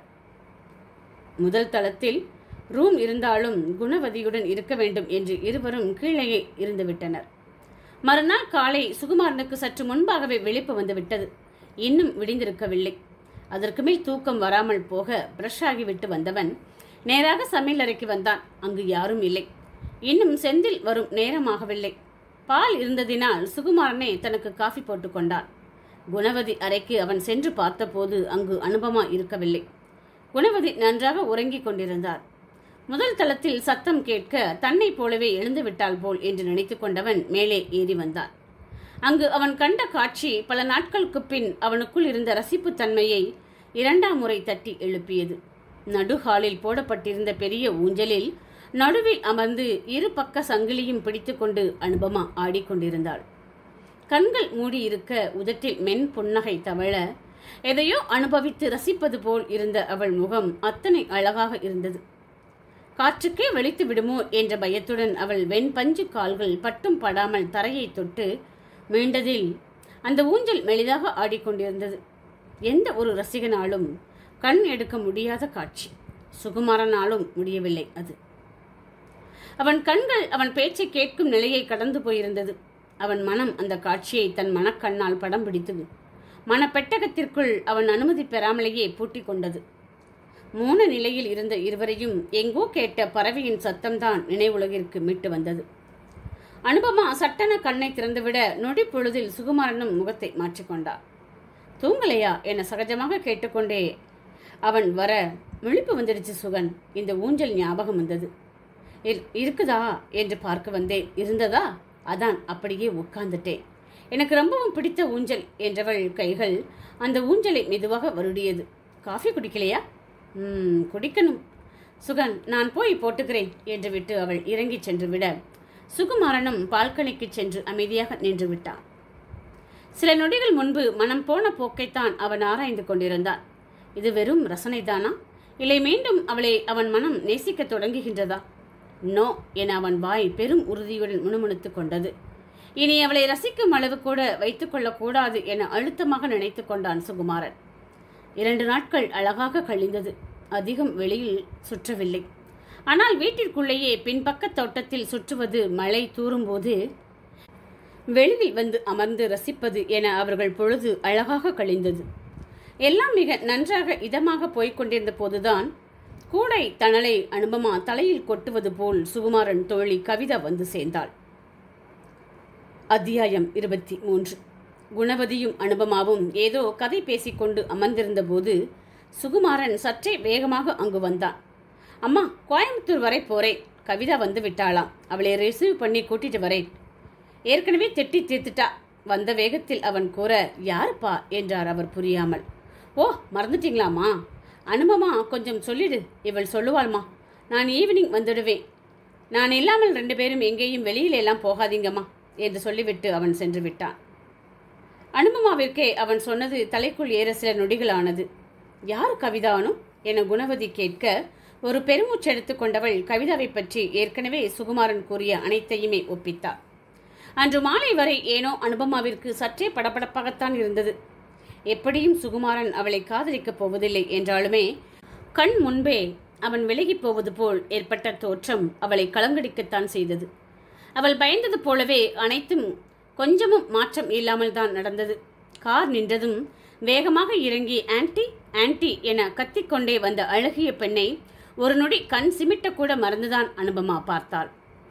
முதல் தளத்தில் ரூம் இருந்தாலும் குணவதியுடன் இருக்க வேண்டும் என்று இருவரும் கீழே இருந்து விட்டனர் மறுநாள் காலை சுகுமாரனுக்கு சற்று முன்பாகவே விழிப்பு வந்து விட்டது இன்னும் விடிந்திருக்கவில்லை அதற்கு மேல் தூக்கம் வராமல் போக பிரஷ் ஆகிவிட்டு வந்தவன் நேராக சமையலறைக்கு வந்தான் அங்கு யாரும் இல்லை இன்னும் செந்தில் வரும் நேரமாகவில்லை பால் இருந்ததினால் சுகுமாரனே தனக்கு காஃபி போட்டுக் கொண்டான் குணவதி அறைக்கு அவன் சென்று பார்த்தபோது அங்கு அனுபமா இருக்கவில்லை குணவதி நன்றாக உறங்கிக் கொண்டிருந்தார் முதல் தளத்தில் சத்தம் கேட்க தன்னை போலவே எழுந்து விட்டாள் போல் என்று நினைத்து கொண்டவன் மேலே ஏறி வந்தான் அங்கு அவன் கண்ட காட்சி பல நாட்களுக்கு பின் அவனுக்குள் இருந்த ரசிப்புத் தன்மையை இரண்டாம் முறை தட்டி எழுப்பியது நடுஹாலில் போடப்பட்டிருந்த பெரிய ஊஞ்சலில் நடுவில் அமர்ந்து இரு பக்க சங்கிலியும் பிடித்துக்கொண்டு அனுபமா ஆடிக்கொண்டிருந்தாள் கண்கள் மூடியிருக்க உதட்டில் மென் புன்னகை தவழ எதையோ அனுபவித்து ரசிப்பது போல் இருந்த அவள் முகம் அத்தனை அழகாக இருந்தது காற்றுக்கே வெளித்து விடுமோ என்ற பயத்துடன் அவள் வெண்பஞ்சு கால்கள் பட்டும் படாமல் தரையை தொட்டு மீண்டதில் அந்த ஊஞ்சல் மெலிதாக ஆடிக்கொண்டிருந்தது எந்த ஒரு ரசிகனாலும் கண் எடுக்க முடியாத காட்சி சுகுமாரனாலும் முடியவில்லை அது அவன் கண்கள் அவன் பேச்சை கேட்கும் நிலையை கடந்து போயிருந்தது அவன் மனம் அந்த காட்சியை தன் மனக்கண்ணால் படம் பிடித்தது மனப்பெட்டகத்திற்குள் அவன் அனுமதி பெறாமலேயே பூட்டிக் கொண்டது மூன நிலையில் இருந்த இருவரையும் எங்கோ கேட்ட பறவையின் சத்தம்தான் நினைவுலகிற்கு மீட்டு வந்தது அனுபமா சட்டென கண்ணை திறந்துவிட நொடி பொழுதில் சுகுமாரனும் முகத்தை மாற்றிக்கொண்டார் தூங்கலையா என சகஜமாக கேட்டுக்கொண்டே அவன் வர விழிப்பு வந்துடுச்சு சுகன் இந்த ஊஞ்சல் ஞாபகம் வந்தது இர்- இருக்குதா என்று பார்க்க வந்தேன் இருந்ததா அதான் அப்படியே உட்கார்ந்துட்டேன் எனக்கு ரொம்பவும் பிடித்த ஊஞ்சல் என்றவள் கைகள் அந்த ஊஞ்சலை மெதுவாக வருடியது காஃபி குடிக்கலையா ம் குடிக்கணும் சுகன் நான் போய் போட்டுக்கிறேன் என்று விட்டு அவள் இறங்கிச் சென்று விட சுகுமாரனும் பால்கனிக்கு சென்று அமைதியாக நின்று விட்டான் சில நொடிகள் முன்பு மனம் போன போக்கைத்தான் அவன் ஆராய்ந்து கொண்டிருந்தான் இது வெறும் ரசனைதானா இல்லை மீண்டும் அவளை அவன் மனம் நேசிக்கத் தொடங்குகின்றதா நோ என அவன் வாய் பெரும் உறுதியுடன் முணுமுணுத்துக் கொண்டது இனி அவளை ரசிக்கும் அளவு கூட வைத்துக் கொள்ளக்கூடாது என அழுத்தமாக நினைத்து கொண்டான் சுகுமாரன் இரண்டு நாட்கள் அழகாக கழிந்தது அதிகம் வெளியில் சுற்றவில்லை ஆனால் வீட்டிற்குள்ளேயே பின்பக்க தோட்டத்தில் சுற்றுவது மழை தூறும்போது வெளியில் வந்து அமர்ந்து ரசிப்பது என அவர்கள் பொழுது அழகாக கழிந்தது எல்லாம் மிக நன்றாக இதமாக போய்க் கொண்டிருந்த போதுதான் கூடை தணலை அனுபமா தலையில் கொட்டுவது போல் சுகுமாரன் தோழி கவிதா வந்து சேர்ந்தாள் அத்தியாயம் இருபத்தி மூன்று குணவதியும் அனுபமாவும் ஏதோ கதை பேசிக்கொண்டு அமர்ந்திருந்த போது சுகுமாரன் சற்றே வேகமாக அங்கு வந்தான் அம்மா கோயம்புத்தூர் வரை போறேன் கவிதா வந்து விட்டாளாம் அவளை ரிசீவ் பண்ணி கூட்டிட்டு வரேன் ஏற்கனவே திட்டி தீர்த்துட்டா வந்த வேகத்தில் அவன் கூற யாருப்பா என்றார் அவர் புரியாமல் ஓ மறந்துட்டீங்களாம்மா அனுபமா கொஞ்சம் சொல்லிடு இவள் சொல்லுவாள்மா நான் ஈவினிங் வந்துடுவேன் நான் இல்லாமல் ரெண்டு பேரும் எங்கேயும் வெளியில எல்லாம் போகாதீங்கம்மா என்று சொல்லிவிட்டு அவன் சென்று விட்டான் அனுபமாவிற்கே அவன் சொன்னது தலைக்குள் ஏற சில நொடிகள் ஆனது யார் கவிதானு என குணவதி கேட்க ஒரு பெருமூச்செடுத்து கொண்டவள் கவிதாவை பற்றி ஏற்கனவே சுகுமாரன் கூறிய அனைத்தையுமே ஒப்பித்தார் அன்று மாலை வரை ஏனோ அனுபமாவிற்கு சற்றே படபடப்பாகத்தான் இருந்தது எப்படியும் சுகுமாரன் அவளை காதலிக்கப் போவதில்லை என்றாலுமே கண் முன்பே அவன் விலகிப் போவது போல் ஏற்பட்ட தோற்றம் அவளை கலங்கடிக்கத்தான் செய்தது அவள் பயந்தது போலவே அனைத்தும் கொஞ்சமும் மாற்றம் இல்லாமல் தான் நடந்தது கார் நின்றதும் வேகமாக இறங்கி ஆன்ட்டி ஆன்ட்டி என கத்திக்கொண்டே வந்த அழகிய பெண்ணை ஒரு நொடி கண் சிமிட்ட கூட மறந்துதான் அனுபமா பார்த்தாள்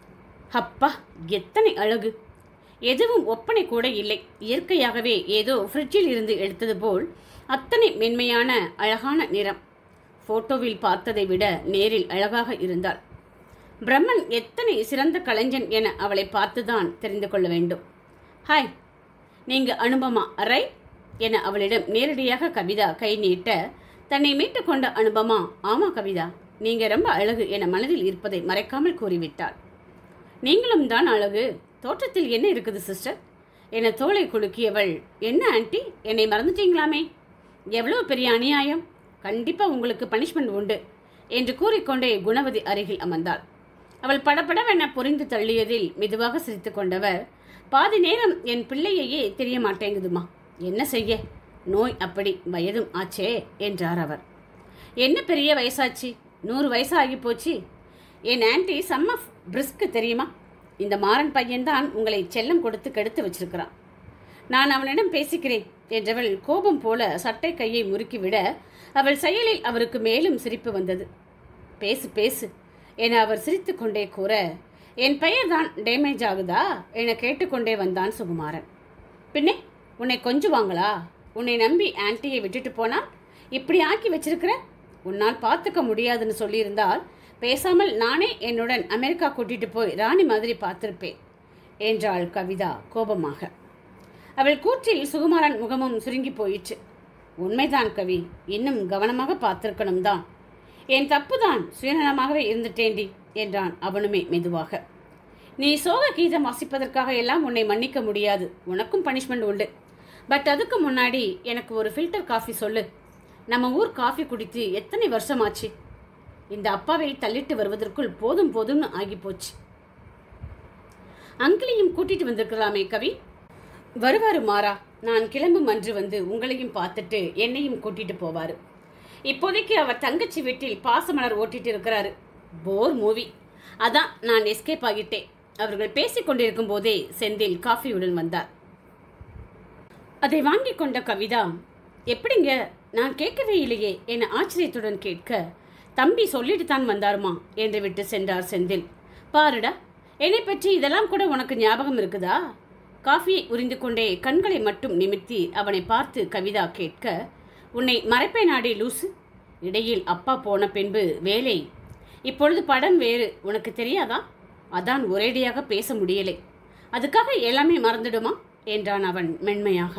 அப்பா எத்தனை அழகு எதுவும் ஒப்பனை கூட இல்லை இயற்கையாகவே ஏதோ ஃப்ரிட்ஜில் இருந்து எடுத்தது போல் அத்தனை மென்மையான அழகான நிறம் போட்டோவில் பார்த்ததை விட நேரில் அழகாக இருந்தாள் பிரம்மன் எத்தனை சிறந்த கலைஞன் என அவளை பார்த்துதான் தெரிந்து கொள்ள வேண்டும் ஹாய் நீங்க அனுபமா ரைட் என அவளிடம் நேரடியாக கவிதா கை நீட்ட தன்னை மீட்டுக் கொண்ட அனுபமா ஆமா கவிதா நீங்க ரொம்ப அழகு என மனதில் இருப்பதை மறைக்காமல் கூறிவிட்டாள் நீங்களும் தான் அழகு தோற்றத்தில் என்ன இருக்குது சிஸ்டர் என தோளை குலுக்கியவள் என்ன ஆன்ட்டி என்னை மறந்துட்டீங்களாமே எவ்வளவு பெரிய அநியாயம் கண்டிப்பா உங்களுக்கு பனிஷ்மெண்ட் உண்டு என்று கூறிக்கொண்டே குணவதி அருகில் அமர்ந்தாள் அவள் படபடவென புரிந்து தள்ளியதில் மெதுவாக சிரித்துக் கொண்டவர் பாதி நேரம் என் பிள்ளையையே தெரிய மாட்டேங்குதுமா என்ன செய்ய நோய் அப்படி வயதும் ஆச்சே என்றார் அவர் என்ன பெரிய வயசாச்சு நூறு வயசாகி போச்சு என் ஆன்ட்டி சம் ஆஃப் பிரிஸ்க்கு தெரியுமா இந்த மாறன் பையன்தான் உங்களை செல்லம் கொடுத்து கெடுத்து வச்சிருக்கிறான் நான் அவனிடம் பேசிக்கிறேன் என்றவள் கோபம் போல சட்டை கையை முறுக்கிவிட அவள் செயலில் அவருக்கு மேலும் சிரிப்பு வந்தது பேசு பேசு என அவர் சிரித்துக்கொண்டே கூற என் பெயர் தான் டேமேஜ் ஆகுதா என கேட்டுக்கொண்டே வந்தான் சுகுமாரன் பின்னே உன்னை கொஞ்சுவாங்களா உன்னை நம்பி ஆன்ட்டியை விட்டுட்டு போனால் இப்படி ஆக்கி வச்சிருக்கிற உன்னால் பார்த்துக்க முடியாதுன்னு சொல்லியிருந்தால் பேசாமல் நானே என்னுடன் அமெரிக்கா கூட்டிட்டு போய் ராணி மாதிரி பார்த்திருப்பேன் என்றாள் கவிதா கோபமாக அவள் கூற்றில் சுகுமாரன் முகமும் சுருங்கி போயிற்று உண்மைதான் கவி இன்னும் கவனமாக பார்த்திருக்கணும் தான் என் தப்புதான் சுயநலமாகவே இருந்துட்டேண்டி என்றான் அவனுமே மெதுவாக நீ சோக கீதம் வாசிப்பதற்காக எல்லாம் உன்னை மன்னிக்க முடியாது உனக்கும் பனிஷ்மெண்ட் உண்டு பட் அதுக்கு முன்னாடி எனக்கு ஒரு ஃபில்டர் காஃபி சொல்லு நம்ம ஊர் காஃபி குடித்து எத்தனை வருஷமாச்சு இந்த அப்பாவை தள்ளிட்டு வருவதற்குள் போதும் போதும்னு ஆகி போச்சு அங்கிளையும் கூட்டிட்டு வந்திருக்கலாமே கவி வருவாரு மாறா நான் கிளம்பும் அன்று வந்து உங்களையும் பார்த்துட்டு என்னையும் கூட்டிட்டு போவாரு இப்போதைக்கு அவர் தங்கச்சி வீட்டில் பாசமலர் ஓட்டிட்டு இருக்கிறாரு போர் மூவி அதான் நான் எஸ்கேப் ஆகிட்டேன் அவர்கள் பேசிக் கொண்டிருக்கும் போதே செந்தில் காஃபியுடன் வந்தார் அதை வாங்கி கொண்ட கவிதா எப்படிங்க நான் கேட்கவே இல்லையே என ஆச்சரியத்துடன் கேட்க தம்பி சொல்லிட்டு தான் வந்தாருமா என்று விட்டு சென்றார் செந்தில் பாருடா என்னை பற்றி இதெல்லாம் கூட உனக்கு ஞாபகம் இருக்குதா காஃபியை உறிந்து கொண்டே கண்களை மட்டும் நிமித்தி அவனை பார்த்து கவிதா கேட்க உன்னை மறைப்பேனாடி லூசு இடையில் அப்பா போன பின்பு வேலை இப்பொழுது படம் வேறு உனக்கு தெரியாதா அதான் ஒரேடியாக பேச முடியலை அதுக்காக எல்லாமே மறந்துடுமா என்றான் அவன் மென்மையாக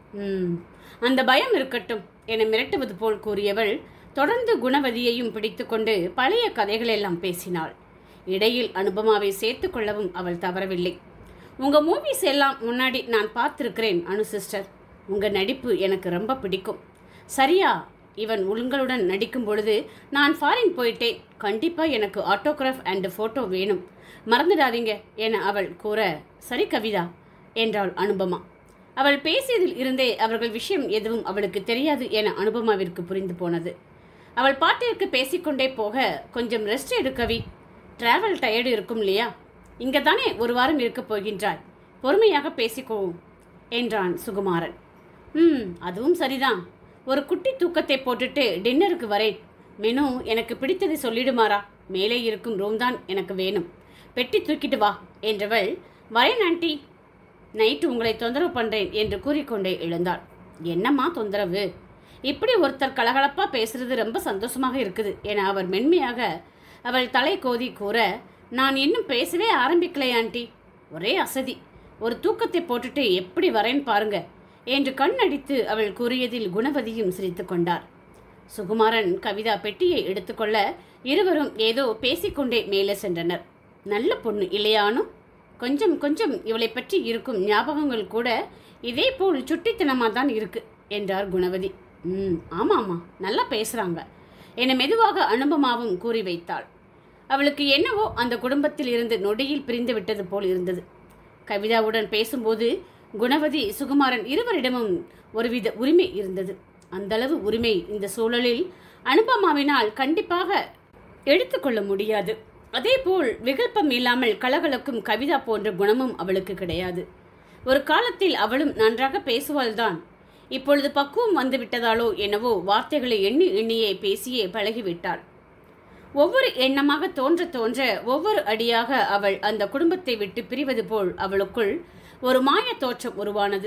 ம் அந்த பயம் இருக்கட்டும் என மிரட்டுவது போல் கூறியவள் தொடர்ந்து குணவதியையும் பிடித்துக்கொண்டு பழைய கதைகளெல்லாம் பேசினாள் இடையில் அனுபமாவை சேர்த்து கொள்ளவும் அவள் தவறவில்லை உங்க மூவிஸ் எல்லாம் முன்னாடி நான் பார்த்துருக்கிறேன் அனு சிஸ்டர் உங்க நடிப்பு எனக்கு ரொம்ப பிடிக்கும் சரியா இவன் உங்களுடன் நடிக்கும் பொழுது நான் ஃபாரின் போயிட்டேன் கண்டிப்பா எனக்கு ஆட்டோகிராஃப் அண்ட் போட்டோ வேணும் மறந்துடாதீங்க என அவள் கூற சரி கவிதா என்றாள் அனுபமா அவள் பேசியதில் இருந்தே அவர்கள் விஷயம் எதுவும் அவளுக்கு தெரியாது என அனுபமாவிற்கு புரிந்து போனது அவள் பாட்டிற்கு பேசிக்கொண்டே போக கொஞ்சம் ரெஸ்ட் எடு கவி டிராவல் டயர்டு இருக்கும் இல்லையா இங்க தானே ஒரு வாரம் இருக்கப் போகின்றாய் பொறுமையாக பேசிக்கோவும் என்றான் சுகுமாரன் ம் அதுவும் சரிதான் ஒரு குட்டி தூக்கத்தை போட்டுட்டு டின்னருக்கு வரேன் மெனு எனக்கு பிடித்ததை சொல்லிடுமாறா மேலே இருக்கும் ரூம் தான் எனக்கு வேணும் பெட்டி தூக்கிட்டு வா என்றவள் வரேன் ஆண்டி நைட்டு உங்களை தொந்தரவு பண்றேன் என்று கூறிக்கொண்டே எழுந்தாள் என்னம்மா தொந்தரவு இப்படி ஒருத்தர் கலகலப்பா பேசுறது ரொம்ப சந்தோஷமாக இருக்குது என அவர் மென்மையாக அவள் தலை கோதி கூற நான் இன்னும் பேசவே ஆரம்பிக்கலை ஆண்டி ஒரே அசதி ஒரு தூக்கத்தை போட்டுட்டு எப்படி வரேன்னு பாருங்க என்று கண்ணடித்து அவள் கூறியதில் குணவதியும் சிரித்து கொண்டார் சுகுமாரன் கவிதா பெட்டியை எடுத்துக்கொள்ள இருவரும் ஏதோ பேசிக்கொண்டே மேலே சென்றனர் நல்ல பொண்ணு இல்லையானு கொஞ்சம் கொஞ்சம் இவளை பற்றி இருக்கும் ஞாபகங்கள் கூட இதே போல் சுட்டித்தனமாக தான் இருக்கு என்றார் குணவதி ம் ஆமாம்மா நல்லா பேசுறாங்க என மெதுவாக அனுபமாவும் கூறி வைத்தாள் அவளுக்கு என்னவோ அந்த குடும்பத்தில் இருந்து நொடியில் பிரிந்து விட்டது போல் இருந்தது கவிதாவுடன் பேசும்போது குணவதி சுகுமாரன் இருவரிடமும் ஒருவித உரிமை இருந்தது அந்தளவு உரிமை இந்த சூழலில் அனுபமாவினால் கண்டிப்பாக எடுத்துக்கொள்ள முடியாது அதேபோல் விகல்பம் இல்லாமல் கலகலக்கும் கவிதா போன்ற குணமும் அவளுக்கு கிடையாது ஒரு காலத்தில் அவளும் நன்றாக பேசுவாள்தான் இப்பொழுது பக்குவம் வந்து விட்டதாலோ என்னவோ வார்த்தைகளை எண்ணி எண்ணியே பேசியே பழகிவிட்டாள் ஒவ்வொரு எண்ணமாக தோன்ற தோன்ற ஒவ்வொரு அடியாக அவள் அந்த குடும்பத்தை விட்டு பிரிவது போல் அவளுக்குள் ஒரு மாய தோற்றம் உருவானது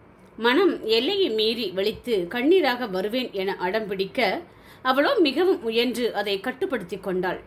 மனம் எல்லையை மீறி வெளித்து கண்ணீராக வருவேன் என அடம் பிடிக்க அவளோ மிகவும் முயன்று அதை கட்டுப்படுத்தி கொண்டாள்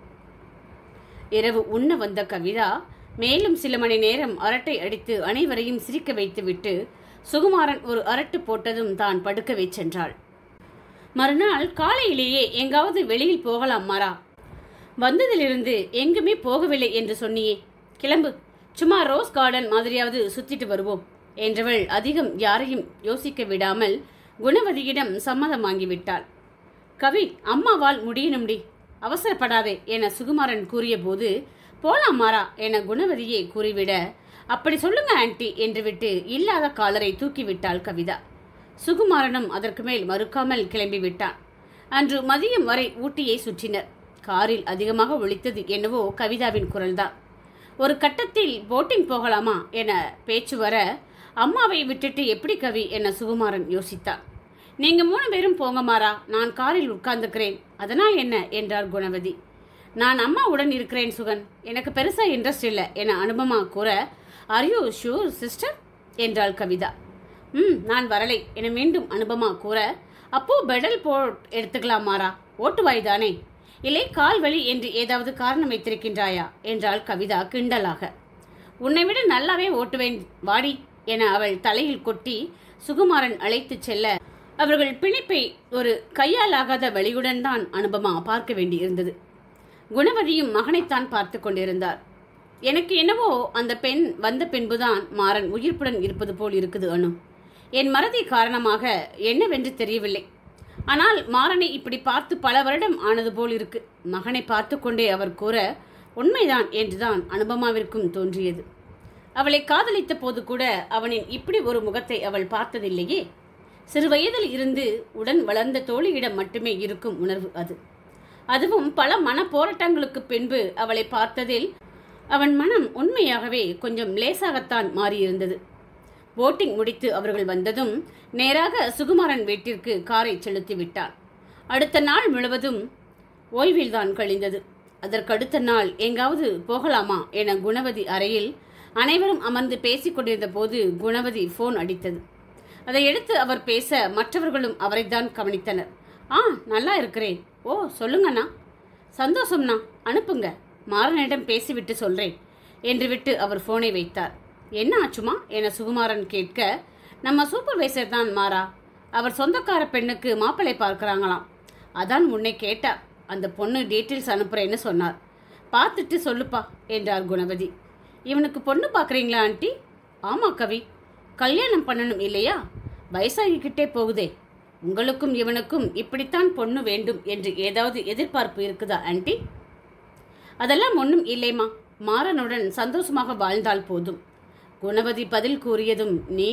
இரவு உண்ண வந்த கவிதா மேலும் சில மணி நேரம் அரட்டை அடித்து அனைவரையும் சிரிக்க வைத்துவிட்டு சுகுமாரன் ஒரு அரட்டு போட்டதும் தான் படுக்கவே சென்றாள் மறுநாள் காலையிலேயே எங்காவது வெளியில் போகலாம் மாறா வந்ததிலிருந்து எங்குமே போகவில்லை என்று சொன்னியே கிளம்பு சும்மா ரோஸ் கார்டன் மாதிரியாவது சுத்திட்டு வருவோம் என்றவள் அதிகம் யாரையும் யோசிக்க விடாமல் குணவதியிடம் சம்மதம் வாங்கிவிட்டாள் கவி அம்மாவால் முடியணும்டி அவசரப்படாதே என சுகுமாரன் கூறியபோது போலாம் மாறா என குணவதியே கூறிவிட அப்படி சொல்லுங்க ஆன்ட்டி என்று விட்டு இல்லாத காலரை தூக்கிவிட்டாள் கவிதா சுகுமாரனும் அதற்கு மேல் மறுக்காமல் கிளம்பி விட்டான் அன்று மதியம் வரை ஊட்டியை சுற்றினர் காரில் அதிகமாக ஒலித்தது என்னவோ கவிதாவின் குரல்தான் ஒரு கட்டத்தில் போட்டிங் போகலாமா என பேச்சு வர அம்மாவை விட்டுட்டு எப்படி கவி என சுகுமாரன் யோசித்தான் நீங்க மூணு பேரும் போங்க மாறா நான் காரில் உட்கார்ந்துக்கிறேன் அதனால் என்ன என்றார் குணவதி நான் அம்மாவுடன் இருக்கிறேன் சுகன் எனக்கு பெருசா இன்ட்ரெஸ்ட் இல்லை என அனுபமா கூற ஆர் யூ ஷூர் சிஸ்டர் என்றாள் கவிதா ம் நான் வரலை என மீண்டும் அனுபமா கூற அப்போ பெடல் போட் எடுத்துக்கலாம் மாறா ஓட்டுவாய் தானே இல்லை கால் வலி என்று ஏதாவது காரணம் வைத்திருக்கின்றாயா என்றாள் கவிதா கிண்டலாக உன்னை விட நல்லாவே ஓட்டுவேன் வாடி என அவள் தலையில் கொட்டி சுகுமாரன் அழைத்துச் செல்ல அவர்கள் பிணைப்பை ஒரு கையாலாகாத வழியுடன் தான் அனுபமா பார்க்க வேண்டியிருந்தது குணவதியும் மகனைத்தான் பார்த்து கொண்டிருந்தார் எனக்கு என்னவோ அந்த பெண் வந்த பின்புதான் மாறன் உயிர்ப்புடன் இருப்பது போல் இருக்குது அனு என் மறதி காரணமாக என்னவென்று தெரியவில்லை ஆனால் மாறனை இப்படி பார்த்து பல வருடம் ஆனது போல் இருக்கு மகனை பார்த்து கொண்டே அவர் கூற உண்மைதான் என்றுதான் அனுபமாவிற்கும் தோன்றியது அவளை காதலித்த போது கூட அவனின் இப்படி ஒரு முகத்தை அவள் பார்த்ததில்லையே சிறு வயதில் இருந்து உடன் வளர்ந்த தோழியிடம் மட்டுமே இருக்கும் உணர்வு அது அதுவும் பல மன போராட்டங்களுக்கு பின்பு அவளை பார்த்ததில் அவன் மனம் உண்மையாகவே கொஞ்சம் லேசாகத்தான் மாறியிருந்தது போட்டிங் முடித்து அவர்கள் வந்ததும் நேராக சுகுமாரன் வீட்டிற்கு காரை செலுத்தி விட்டான் அடுத்த நாள் முழுவதும் ஓய்வில்தான் கழிந்தது அதற்கடுத்த நாள் எங்காவது போகலாமா என குணவதி அறையில் அனைவரும் அமர்ந்து பேசிக் கொண்டிருந்த போது குணவதி ஃபோன் அடித்தது அதை எடுத்து அவர் பேச மற்றவர்களும் அவரைத்தான் கவனித்தனர் ஆ நல்லா இருக்கிறேன் ஓ சொல்லுங்கண்ணா சந்தோஷம்ண்ணா அனுப்புங்க மாறனிடம் பேசிவிட்டு சொல்றேன் என்று விட்டு அவர் போனை வைத்தார் என்ன ஆச்சுமா என சுகுமாரன் கேட்க நம்ம சூப்பர்வைசர் தான் மாறா அவர் சொந்தக்கார பெண்ணுக்கு மாப்பிள்ளை பார்க்கறாங்களாம் அதான் முன்னை கேட்டார் அந்த பொண்ணு டீட்டெயில்ஸ் அனுப்புறேன்னு சொன்னார் பார்த்துட்டு சொல்லுப்பா என்றார் குணவதி இவனுக்கு பொண்ணு பார்க்குறீங்களா ஆண்டி ஆமா கவி கல்யாணம் பண்ணணும் இல்லையா வயசாகிக்கிட்டே போகுதே உங்களுக்கும் இவனுக்கும் இப்படித்தான் பொண்ணு வேண்டும் என்று ஏதாவது எதிர்பார்ப்பு இருக்குதா ஆண்டி அதெல்லாம் ஒன்றும் இல்லைம்மா மாறனுடன் சந்தோஷமாக வாழ்ந்தால் போதும் குணவதி பதில் கூறியதும் நீ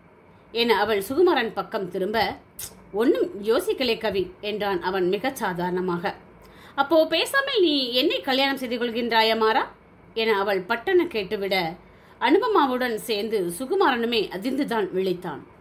என அவள் சுகுமாரன் பக்கம் திரும்ப ஒன்றும் யோசிக்கலை கவி என்றான் அவன் மிகச் சாதாரணமாக அப்போ பேசாமல் நீ என்னை கல்யாணம் செய்து கொள்கின்றாயா மாறா என அவள் பட்டன கேட்டுவிட அனுபமாவுடன் சேர்ந்து சுகுமாரனுமே அதிர்ந்துதான் விழித்தான்